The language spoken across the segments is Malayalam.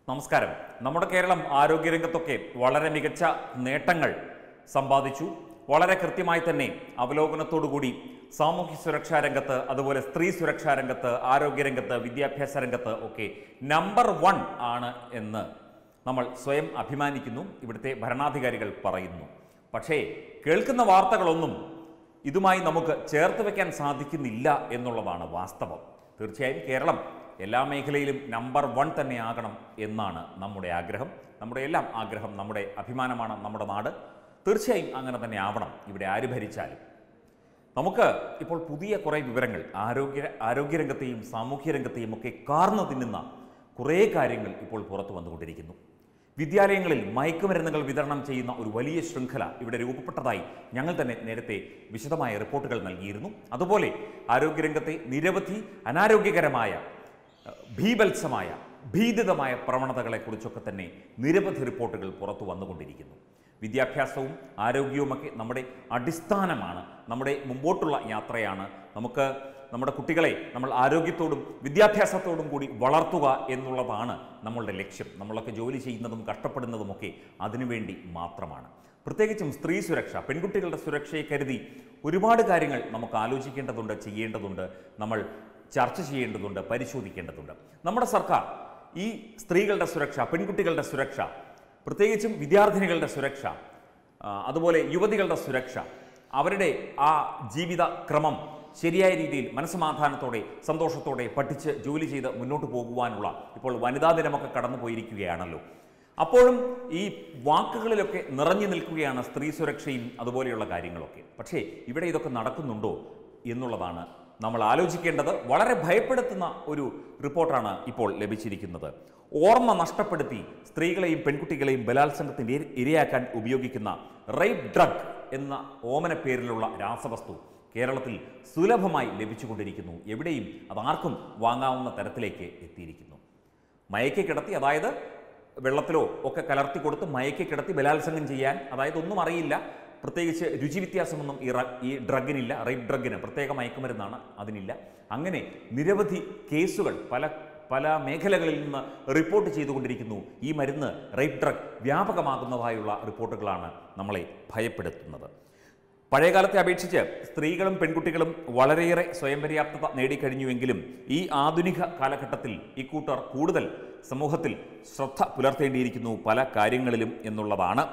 നമസ്കാരം നമ്മുടെ കേരളം ആരോഗ്യരംഗത്തൊക്കെ വളരെ മികച്ച നേട്ടങ്ങൾ സമ്പാദിച്ചു വളരെ കൃത്യമായി തന്നെ അവലോകനത്തോടുകൂടി സാമൂഹ്യ സുരക്ഷാ രംഗത്ത് അതുപോലെ സ്ത്രീ സുരക്ഷാ രംഗത്ത് ആരോഗ്യരംഗത്ത് വിദ്യാഭ്യാസ രംഗത്ത് ഒക്കെ നമ്പർ വൺ ആണ് എന്ന് നമ്മൾ സ്വയം അഭിമാനിക്കുന്നു ഇവിടുത്തെ ഭരണാധികാരികൾ പറയുന്നു പക്ഷേ കേൾക്കുന്ന വാർത്തകളൊന്നും ഇതുമായി നമുക്ക് ചേർത്ത് വെക്കാൻ സാധിക്കുന്നില്ല എന്നുള്ളതാണ് വാസ്തവം തീർച്ചയായും കേരളം എല്ലാ മേഖലയിലും നമ്പർ വൺ തന്നെ ആകണം എന്നാണ് നമ്മുടെ ആഗ്രഹം നമ്മുടെ എല്ലാം ആഗ്രഹം നമ്മുടെ അഭിമാനമാണ് നമ്മുടെ നാട് തീർച്ചയായും അങ്ങനെ തന്നെ ആവണം ഇവിടെ ആര് ഭരിച്ചാലും നമുക്ക് ഇപ്പോൾ പുതിയ കുറേ വിവരങ്ങൾ ആരോഗ്യ ആരോഗ്യരംഗത്തെയും സാമൂഹ്യ രംഗത്തെയും ഒക്കെ കാർന്നു തിന്നുന്ന കുറേ കാര്യങ്ങൾ ഇപ്പോൾ പുറത്തു വന്നുകൊണ്ടിരിക്കുന്നു വിദ്യാലയങ്ങളിൽ മയക്കുമരുന്നുകൾ വിതരണം ചെയ്യുന്ന ഒരു വലിയ ശൃംഖല ഇവിടെ രൂപപ്പെട്ടതായി ഞങ്ങൾ തന്നെ നേരത്തെ വിശദമായ റിപ്പോർട്ടുകൾ നൽകിയിരുന്നു അതുപോലെ ആരോഗ്യരംഗത്തെ നിരവധി അനാരോഗ്യകരമായ ഏഹ്, ഭീഭത്സമായ ഭീതിതമായ പ്രവണതകളെക്കുറിച്ചൊക്കെ തന്നെ നിരവധി റിപ്പോർട്ടുകൾ പുറത്തു വന്നുകൊണ്ടിരിക്കുന്നു വിദ്യാഭ്യാസവും ആരോഗ്യവുമൊക്കെ നമ്മുടെ അടിസ്ഥാനമാണ് നമ്മുടെ മുമ്പോട്ടുള്ള യാത്രയാണ് നമുക്ക് നമ്മുടെ കുട്ടികളെ നമ്മൾ ആരോഗ്യത്തോടും വിദ്യാഭ്യാസത്തോടും കൂടി വളർത്തുക എന്നുള്ളതാണ് നമ്മളുടെ ലക്ഷ്യം നമ്മളൊക്കെ ജോലി ചെയ്യുന്നതും കഷ്ടപ്പെടുന്നതുമൊക്കെ അതിനുവേണ്ടി മാത്രമാണ് പ്രത്യേകിച്ചും സ്ത്രീ സുരക്ഷ പെൺകുട്ടികളുടെ സുരക്ഷയെ കരുതി ഒരുപാട് കാര്യങ്ങൾ നമുക്ക് ആലോചിക്കേണ്ടതുണ്ട് ചെയ്യേണ്ടതുണ്ട് നമ്മൾ ചർച്ച ചെയ്യേണ്ടതുണ്ട് പരിശോധിക്കേണ്ടതുണ്ട് നമ്മുടെ സർക്കാർ ഈ സ്ത്രീകളുടെ സുരക്ഷ പെൺകുട്ടികളുടെ സുരക്ഷ പ്രത്യേകിച്ചും വിദ്യാർത്ഥിനികളുടെ സുരക്ഷ ആ, അതുപോലെ യുവതികളുടെ സുരക്ഷ അവരുടെ ആ ജീവിത ക്രമം ശരിയായ രീതിയിൽ മനസ്സമാധാനത്തോടെ സന്തോഷത്തോടെ പഠിച്ച് ജോലി ചെയ്ത് മുന്നോട്ട് പോകുവാനുള്ള ഇപ്പോൾ വനിതാ ദിനമൊക്കെ കടന്നു പോയിരിക്കുകയാണല്ലോ അപ്പോഴും ഈ വാക്കുകളിലൊക്കെ നിറഞ്ഞു നിൽക്കുകയാണ് സ്ത്രീ സുരക്ഷയും അതുപോലെയുള്ള കാര്യങ്ങളൊക്കെ പക്ഷേ ഇവിടെ ഇതൊക്കെ നടക്കുന്നുണ്ടോ എന്നുള്ളതാണ് നമ്മൾ ആലോചിക്കേണ്ടത് വളരെ ഭയപ്പെടുത്തുന്ന ഒരു റിപ്പോർട്ടാണ് ഇപ്പോൾ ലഭിച്ചിരിക്കുന്നത് ഓർമ്മ നഷ്ടപ്പെടുത്തി സ്ത്രീകളെയും പെൺകുട്ടികളെയും ബലാത്സംഗത്തിന് ഇര- ഇരയാക്കാൻ ഉപയോഗിക്കുന്ന റേപ്പ് ഡ്രഗ് എന്ന ഓമന പേരിലുള്ള രാസവസ്തു കേരളത്തിൽ സുലഭമായി ലഭിച്ചുകൊണ്ടിരിക്കുന്നു എവിടെയും അതാർക്കും വാങ്ങാവുന്ന തരത്തിലേക്ക് എത്തിയിരിക്കുന്നു മയക്കി കിടത്തി അതായത് വെള്ളത്തിലോ ഒക്കെ കലർത്തി കൊടുത്ത് മയക്കി കിടത്തി ബലാത്സംഗം ചെയ്യാൻ അതായത് ഒന്നും അറിയില്ല പ്രത്യേകിച്ച് രുചി വ്യത്യാസമൊന്നും ഈ റ- ഈ ഡ്രഗിനില്ല റേപ്പ് ഡ്രഗിന് പ്രത്യേക മയക്കുമരുന്നാണ് അതിനില്ല അങ്ങനെ നിരവധി കേസുകൾ പല പല മേഖലകളിൽ നിന്ന് റിപ്പോർട്ട് ചെയ്തുകൊണ്ടിരിക്കുന്നു ഈ മരുന്ന് റേപ്പ് ഡ്രഗ് വ്യാപകമാകുന്നതായുള്ള റിപ്പോർട്ടുകളാണ് നമ്മളെ ഭയപ്പെടുത്തുന്നത് പഴയകാലത്തെ അപേക്ഷിച്ച് സ്ത്രീകളും പെൺകുട്ടികളും വളരെയേറെ സ്വയം പര്യാപ്തത നേടിക്കഴിഞ്ഞുവെങ്കിലും ഈ ആധുനിക കാലഘട്ടത്തിൽ ഇക്കൂട്ടർ കൂടുതൽ സമൂഹത്തിൽ ശ്രദ്ധ പുലർത്തേണ്ടിയിരിക്കുന്നു പല കാര്യങ്ങളിലും എന്നുള്ളതാണ്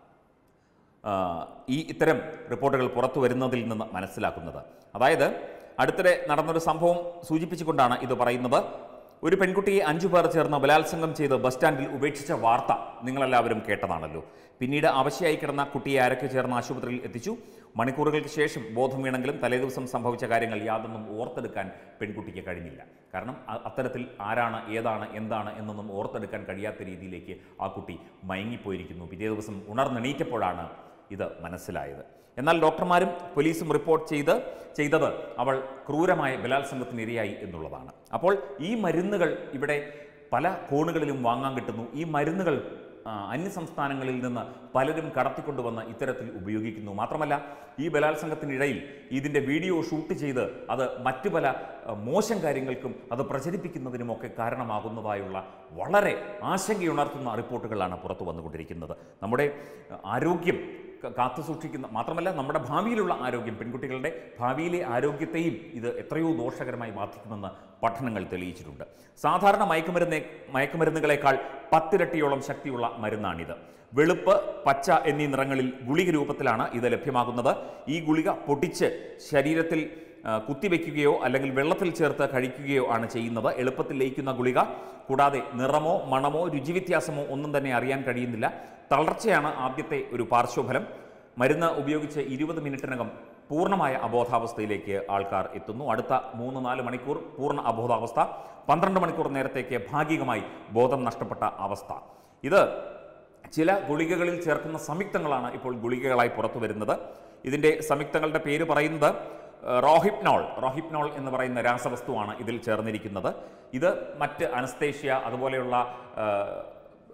ആ, ഈ ഇത്തരം റിപ്പോർട്ടുകൾ പുറത്തു വരുന്നതിൽ നിന്ന് മനസ്സിലാക്കുന്നത് അതായത് അടുത്തിടെ നടന്നൊരു സംഭവം സൂചിപ്പിച്ചുകൊണ്ടാണ് ഇത് പറയുന്നത് ഒരു പെൺകുട്ടിയെ അഞ്ചു പേർ ചേർന്ന് ബലാത്സംഗം ചെയ്ത് ബസ് സ്റ്റാൻഡിൽ ഉപേക്ഷിച്ച വാർത്ത നിങ്ങളെല്ലാവരും കേട്ടതാണല്ലോ പിന്നീട് അവശയായി കിടന്ന കുട്ടിയെ ആരൊക്കെ ചേർന്ന് ആശുപത്രിയിൽ എത്തിച്ചു മണിക്കൂറുകൾക്ക് ശേഷം ബോധം വീണെങ്കിലും തലേദിവസം സംഭവിച്ച കാര്യങ്ങൾ യാതൊന്നും ഓർത്തെടുക്കാൻ പെൺകുട്ടിക്ക് കഴിഞ്ഞില്ല കാരണം അ- അത്തരത്തിൽ ആരാണ് ഏതാണ് എന്താണ് എന്നൊന്നും ഓർത്തെടുക്കാൻ കഴിയാത്ത രീതിയിലേക്ക് ആ കുട്ടി മയങ്ങിപ്പോയിരിക്കുന്നു പിറ്റേ ദിവസം ഉണർന്നെണീറ്റപ്പോഴാണ് ഇത് മനസ്സിലായത് എന്നാൽ ഡോക്ടർമാരും പോലീസും റിപ്പോർട്ട് ചെയ്ത് ചെയ്തത് അവൾ ക്രൂരമായ ബലാത്സംഗത്തിന് ഇരയായി എന്നുള്ളതാണ് അപ്പോൾ ഈ മരുന്നുകൾ ഇവിടെ പല കോണുകളിലും വാങ്ങാൻ കിട്ടുന്നു ഈ മരുന്നുകൾ ആ, അന്യസംസ്ഥാനങ്ങളിൽ നിന്ന് പലരും കടത്തിക്കൊണ്ടുവന്ന് ഇത്തരത്തിൽ ഉപയോഗിക്കുന്നു മാത്രമല്ല ഈ ബലാത്സംഗത്തിനിടയിൽ ഇതിൻ്റെ വീഡിയോ ഷൂട്ട് ചെയ്ത് അത് മറ്റു പല ആ, മോശം കാര്യങ്ങൾക്കും അത് പ്രചരിപ്പിക്കുന്നതിനുമൊക്കെ കാരണമാകുന്നതായുള്ള വളരെ ആശങ്കയുണർത്തുന്ന റിപ്പോർട്ടുകളാണ് പുറത്തു വന്നുകൊണ്ടിരിക്കുന്നത് നമ്മുടെ ആ, ആരോഗ്യം ക- കാത്തു സൂക്ഷിക്കുന്ന മാത്രമല്ല നമ്മുടെ ഭാവിയിലുള്ള ആരോഗ്യം പെൺകുട്ടികളുടെ ഭാവിയിലെ ആരോഗ്യത്തെയും ഇത് എത്രയോ ദോഷകരമായി ബാധിക്കുമെന്ന് പഠനങ്ങൾ തെളിയിച്ചിട്ടുണ്ട് സാധാരണ മയക്കുമരുന്ന് മയക്കുമരുന്നുകളെക്കാൾ പത്തിരട്ടിയോളം ശക്തിയുള്ള മരുന്നാണിത് വെളുപ്പ് പച്ച എന്നീ നിറങ്ങളിൽ ഗുളിക രൂപത്തിലാണ് ഇത് ലഭ്യമാകുന്നത് ഈ ഗുളിക പൊടിച്ച് ശരീരത്തിൽ ആ, കുത്തിവെക്കുകയോ അല്ലെങ്കിൽ വെള്ളത്തിൽ ചേർത്ത് കഴിക്കുകയോ ആണ് ചെയ്യുന്നത് എളുപ്പത്തിൽ ലയിക്കുന്ന ഗുളിക കൂടാതെ നിറമോ മണമോ രുചിവ്യത്യാസമോ ഒന്നും തന്നെ അറിയാൻ കഴിയുന്നില്ല തളർച്ചയാണ് ആദ്യത്തെ ഒരു പാർശ്വഫലം മരുന്ന് ഉപയോഗിച്ച് ഇരുപത് മിനിറ്റിനകം പൂർണ്ണമായ അബോധാവസ്ഥയിലേക്ക് ആൾക്കാർ എത്തുന്നു അടുത്ത മൂന്ന് നാല് മണിക്കൂർ പൂർണ്ണ അബോധാവസ്ഥ പന്ത്രണ്ട് മണിക്കൂർ നേരത്തേക്ക് ഭാഗികമായി ബോധം നഷ്ടപ്പെട്ട അവസ്ഥ ഇത് ചില ഗുളികകളിൽ ചേർക്കുന്ന സംയുക്തങ്ങളാണ് ഇപ്പോൾ ഗുളികകളായി പുറത്തു വരുന്നത് ഇതിൻ്റെ സംയുക്തങ്ങളുടെ പേര് പറയുന്നത് ഏഹ്, റോഹിപ്നോൾ റോഹിപ്നോൾ എന്ന് പറയുന്ന രാസവസ്തുവാണ് ഇതിൽ ചേർന്നിരിക്കുന്നത് ഇത് മറ്റ് അനസ്തേഷ്യ അതുപോലെയുള്ള ഏഹ്,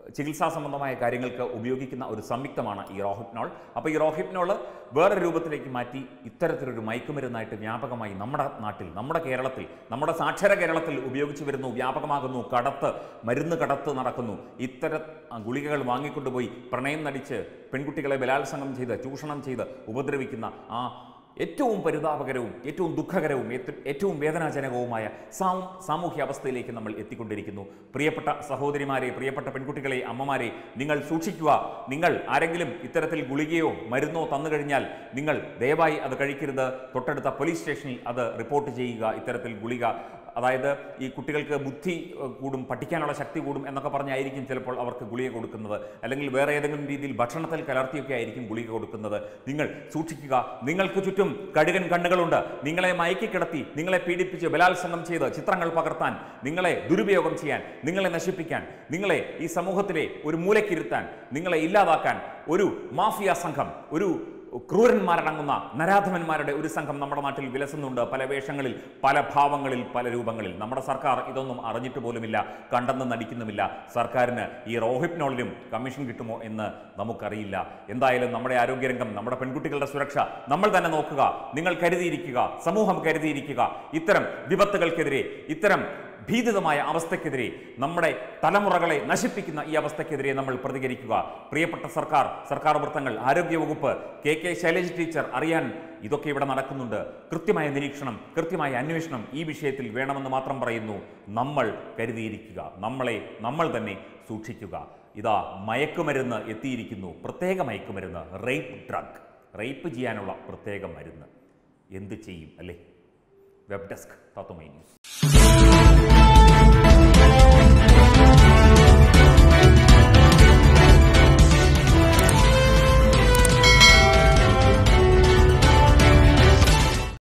ചികിത്സാ സംബന്ധമായ കാര്യങ്ങൾക്ക് ഉപയോഗിക്കുന്ന ഒരു സംയുക്തമാണ് ഈ റോഹിപ്നോൾ അപ്പോൾ ഈ റോഹിപ്നോൾ വേറെ രൂപത്തിലേക്ക് മാറ്റി ഇത്തരത്തിലൊരു മയക്കുമരുന്നായിട്ട് വ്യാപകമായി നമ്മുടെ നാട്ടിൽ നമ്മുടെ കേരളത്തിൽ നമ്മുടെ സാക്ഷര കേരളത്തിൽ ഉപയോഗിച്ചു വരുന്നു വ്യാപകമാകുന്നു കടത്ത് മരുന്ന് കടത്ത് നടക്കുന്നു ഇത്തരം ആ, ഗുളികകൾ വാങ്ങിക്കൊണ്ടുപോയി പ്രണയം നടിച്ച് പെൺകുട്ടികളെ ബലാത്സംഗം ചെയ്ത് ചൂഷണം ചെയ്ത് ഉപദ്രവിക്കുന്ന ആ ഏറ്റവും പരിതാപകരവും ഏറ്റവും ദുഃഖകരവും ഏറ്റ- ഏറ്റവും വേദനാജനകവുമായ സാമൂ സാമൂഹ്യ അവസ്ഥയിലേക്ക് നമ്മൾ എത്തിക്കൊണ്ടിരിക്കുന്നു പ്രിയപ്പെട്ട സഹോദരിമാരെ പ്രിയപ്പെട്ട പെൺകുട്ടികളെ അമ്മമാരെ നിങ്ങൾ സൂക്ഷിക്കുക നിങ്ങൾ ആരെങ്കിലും ഇത്തരത്തിൽ ഗുളികയോ മരുന്നോ തന്നു കഴിഞ്ഞാൽ നിങ്ങൾ ദയവായി അത് കഴിക്കരുത് തൊട്ടടുത്ത പോലീസ് സ്റ്റേഷനിൽ അത് റിപ്പോർട്ട് ചെയ്യുക ഇത്തരത്തിൽ ഗുളിക അതായത് ഈ കുട്ടികൾക്ക് ബുദ്ധി ഏഹ്, കൂടും പഠിക്കാനുള്ള ശക്തി കൂടും എന്നൊക്കെ പറഞ്ഞായിരിക്കും ചിലപ്പോൾ അവർക്ക് ഗുളിക കൊടുക്കുന്നത് അല്ലെങ്കിൽ വേറെ ഏതെങ്കിലും രീതിയിൽ ഭക്ഷണത്തിൽ കലർത്തിയൊക്കെ ആയിരിക്കും ഗുളിക കൊടുക്കുന്നത് നിങ്ങൾ സൂക്ഷിക്കുക നിങ്ങൾക്ക് ചുറ്റും കഴുകൻ കണ്ണുകളുണ്ട് നിങ്ങളെ മയക്കി കിടത്തി നിങ്ങളെ പീഡിപ്പിച്ച് ബലാത്സംഗം ചെയ്ത് ചിത്രങ്ങൾ പകർത്താൻ നിങ്ങളെ ദുരുപയോഗം ചെയ്യാൻ നിങ്ങളെ നശിപ്പിക്കാൻ നിങ്ങളെ ഈ സമൂഹത്തിലെ ഒരു മൂലക്കിരുത്താൻ നിങ്ങളെ ഇല്ലാതാക്കാൻ ഒരു മാഫിയ സംഘം ഒരു ക്രൂരന്മാരടങ്ങുന്ന നരാധമന്മാരുടെ ഒരു സംഘം നമ്മുടെ നാട്ടിൽ വിലസുന്നുണ്ട് പല വേഷങ്ങളിൽ പല ഭാവങ്ങളിൽ പല രൂപങ്ങളിൽ നമ്മുടെ സർക്കാർ ഇതൊന്നും അറിഞ്ഞിട്ട് പോലുമില്ല കണ്ടെന്ന് നടിക്കുന്നുമില്ല സർക്കാരിന് ഈ റോഹിപ്നോളിലും കമ്മീഷൻ കിട്ടുമോ എന്ന് നമുക്കറിയില്ല എന്തായാലും നമ്മുടെ ആരോഗ്യരംഗം നമ്മുടെ പെൺകുട്ടികളുടെ സുരക്ഷ നമ്മൾ തന്നെ നോക്കുക നിങ്ങൾ കരുതിയിരിക്കുക സമൂഹം കരുതിയിരിക്കുക ഇത്തരം വിപത്തുകൾക്കെതിരെ ഇത്തരം ഭീതിതമായ അവസ്ഥയ്ക്കെതിരെ നമ്മുടെ തലമുറകളെ നശിപ്പിക്കുന്ന ഈ അവസ്ഥയ്ക്കെതിരെ നമ്മൾ പ്രതികരിക്കുക പ്രിയപ്പെട്ട സർക്കാർ സർക്കാർ വൃത്തങ്ങൾ ആരോഗ്യവകുപ്പ് കെ കെ ശൈലജ ടീച്ചർ അറിയാൻ ഇതൊക്കെ ഇവിടെ നടക്കുന്നുണ്ട് കൃത്യമായ നിരീക്ഷണം കൃത്യമായ അന്വേഷണം ഈ വിഷയത്തിൽ വേണമെന്ന് മാത്രം പറയുന്നു നമ്മൾ കരുതിയിരിക്കുക നമ്മളെ നമ്മൾ തന്നെ സൂക്ഷിക്കുക ഇതാ മയക്കുമരുന്ന് എത്തിയിരിക്കുന്നു പ്രത്യേക മയക്കുമരുന്ന് റേപ്പ് ഡ്രഗ് റേപ്പ് ചെയ്യാനുള്ള പ്രത്യേക മരുന്ന് എന്ത് ചെയ്യും അല്ലേ വെബ് ഡെസ്ക് തത്വമൈ ന്യൂസ്